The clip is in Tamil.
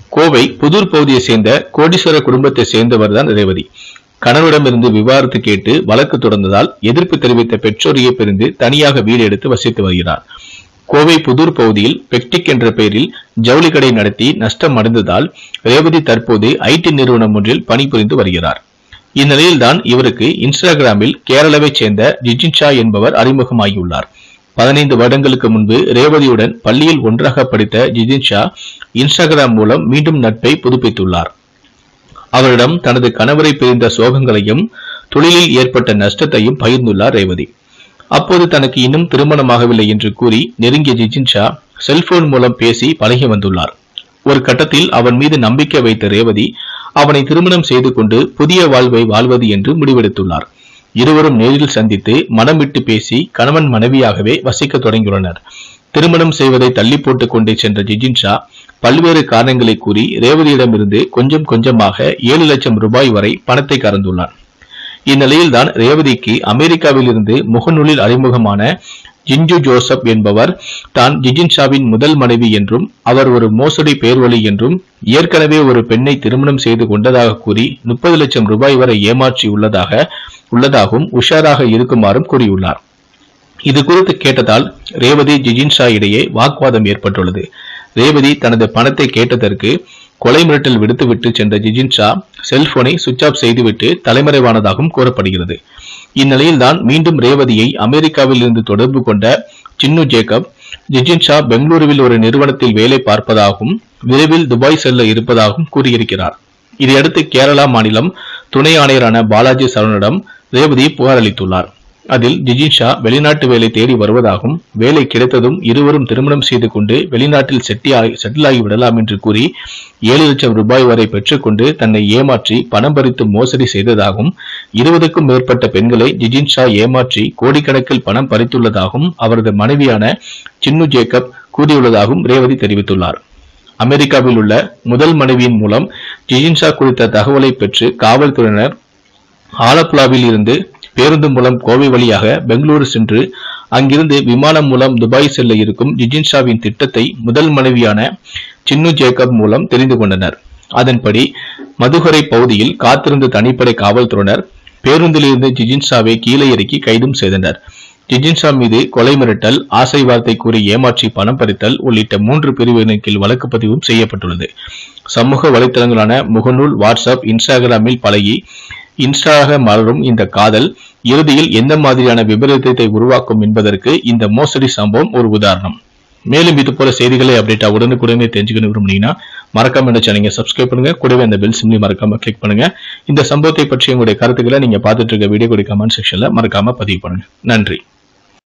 கோவை புதூர் பகுதியை சேர்ந்த கோடீஸ்வர குடும்பத்தை சேர்ந்தவர் தான் ரேவதி கணவரிடமிருந்து விவாகரத்து கேட்டு வழக்கு தொடர்ந்ததால் எதிர்ப்பு தெரிவித்த பெற்றோரையே பிரிந்து தனியாக வீடு எடுத்து வசித்து வருகிறார் கோவை புதூர் பகுதியில் பெக்டிக் என்ற பெயரில் ஜவுளி கடை நடத்தி நஷ்டம் அடைந்ததால் ரேவதி தற்போது ஐடி நிறுவனம் ஒன்றில் பணிபுரிந்து வருகிறார் இந்நிலையில்தான் இவருக்கு இன்ஸ்டாகிராமில் கேரளாவைச் சேர்ந்த ஜிஜின் ஷா என்பவர் அறிமுகமாகியுள்ளார் பதினைந்து வருடங்களுக்கு முன்பு ரேவதியுடன் பள்ளியில் ஒன்றாக படித்த ஜிதின் ஷா இன்ஸ்டாகிராம் மூலம் மீண்டும் நட்பை புதுப்பித்துள்ளார் அவரிடம் தனது கணவரை பிரிந்த சோகங்களையும் தொழிலில் ஏற்பட்ட நஷ்டத்தையும் பகிர்ந்துள்ளார் ரேவதி அப்போது தனக்கு இன்னும் திருமணமாகவில்லை என்று கூறி நெருங்கிய ஜிஜின் ஷா செல்போன் மூலம் பேசி பழகி வந்துள்ளார் ஒரு கட்டத்தில் அவன் மீது நம்பிக்கை வைத்த ரேவதி அவனை திருமணம் செய்து கொண்டு புதிய வாழ்வை வாழ்வது என்று முடிவெடுத்துள்ளார் இருவரும் நேரில் சந்தித்து மனம் விட்டு பேசி கணவன் மனைவியாகவே வசிக்க தொடங்கியுள்ளனர் திருமணம் செய்வதை தள்ளி போட்டுக் கொண்டே சென்ற ஜிஜின் ஷா பல்வேறு காரணங்களை கூறி ரேவதியிடமிருந்து கொஞ்சம் கொஞ்சமாக ஏழு லட்சம் ரூபாய் வரை பணத்தை கறந்துள்ளார் இந்நிலையில்தான் ரேவதிக்கு அமெரிக்காவில் இருந்து முகநூலில் அறிமுகமான ஜிஞ்சு ஜோசப் என்பவர் தான் ஜிஜின் ஷாவின் முதல் மனைவி என்றும் அவர் ஒரு மோசடி பேர்வழி என்றும் ஏற்கனவே ஒரு பெண்ணை திருமணம் செய்து கொண்டதாக கூறி முப்பது லட்சம் ரூபாய் வரை ஏமாற்றி உள்ளதாக உள்ளதாகவும் உஷாராக இருக்குமாறும் கூறியுள்ளார் இது குறித்து கேட்டதால் ரேவதி ஜிஜின் ஷா இடையே வாக்குவாதம் ஏற்பட்டுள்ளது ரேவதி தனது பணத்தை கேட்டதற்கு கொலை மிரட்டல் விடுத்துவிட்டு சென்ற ஜிஜின் ஷா செல்போனை சுவிட்ச் ஆஃப் செய்துவிட்டு தலைமறைவானதாகவும் கூறப்படுகிறது இந்நிலையில்தான் மீண்டும் ரேவதியை அமெரிக்காவில் இருந்து தொடர்பு கொண்ட சின்னு ஜேக்கப் ஜிஜின் ஷா பெங்களூருவில் ஒரு நிறுவனத்தில் வேலை பார்ப்பதாகவும் விரைவில் துபாய் செல்ல இருப்பதாகவும் கூறியிருக்கிறார் இதையடுத்து கேரளா மாநிலம் துணை ஆணையரான பாலாஜி சரவணிடம் ரேவதி புகார் அளித்துள்ளார் அதில் ஜிஜின் ஷா வெளிநாட்டு வேலை தேடி வருவதாகவும் வேலை கிடைத்ததும் இருவரும் திருமணம் செய்து கொண்டு வெளிநாட்டில் செட்டி செட்டில் ஆகி விடலாம் என்று கூறி ஏழு லட்சம் ரூபாய் வரை பெற்றுக்கொண்டு தன்னை ஏமாற்றி பணம் பறித்து மோசடி செய்ததாகவும் இருபதுக்கும் மேற்பட்ட பெண்களை ஜிஜின் ஷா ஏமாற்றி கோடிக்கணக்கில் பணம் பறித்துள்ளதாகவும் அவரது மனைவியான சின்னு ஜேக்கப் கூறியுள்ளதாகவும் ரேவதி தெரிவித்துள்ளார் அமெரிக்காவில் உள்ள முதல் மனைவியின் மூலம் ஜிஜின் ஷா குறித்த தகவலை பெற்று காவல்துறையினர் ஆலப்புழாவில் இருந்து பேருந்து மூலம் கோவை வழியாக பெங்களூரு சென்று அங்கிருந்து விமானம் மூலம் துபாய் செல்ல இருக்கும் ஜிஜின் ஷாவின் திட்டத்தை முதல் மனைவியான சின்னு ஜேக்கப் மூலம் தெரிந்து கொண்டனர் அதன்படி மதுகரை பகுதியில் காத்திருந்த தனிப்படை காவல்துறையினர் பேருந்திலிருந்து ஜிஜின் ஷாவை கீழே இறக்கி கைதும் செய்தனர் ஜிஜின் ஷா மீது கொலை மிரட்டல் ஆசை வார்த்தை கூறி ஏமாற்றி பணம் பறித்தல் உள்ளிட்ட மூன்று பிரிவின் கீழ் வழக்கு பதிவும் செய்யப்பட்டுள்ளது சமூக வலைத்தளங்களான முகநூல் வாட்ஸ்அப் இன்ஸ்டாகிராமில் பழகி இன்ஸ்டாக மலரும் இந்த காதல் இறுதியில் எந்த மாதிரியான விபரீதத்தை உருவாக்கும் என்பதற்கு இந்த மோசடி சம்பவம் ஒரு உதாரணம் மேலும் இது போல செய்திகளை அப்டேட்டா உடனுக்குடனே தெரிஞ்சுக்கணும் விரும்புனீங்கன்னா மறக்காம இந்த சேனலை சப்ஸ்கிரைப் பண்ணுங்க கூடவே அந்த பெல் சிம்லி மறக்காம கிளிக் பண்ணுங்க இந்த சம்பவத்தை பற்றி உங்களுடைய கருத்துக்களை நீங்க பார்த்துட்டு இருக்க வீடியோ கூட கமெண்ட் செக்ஷன்ல மறக்காம பதிவு பண்ணுங்க நன்றி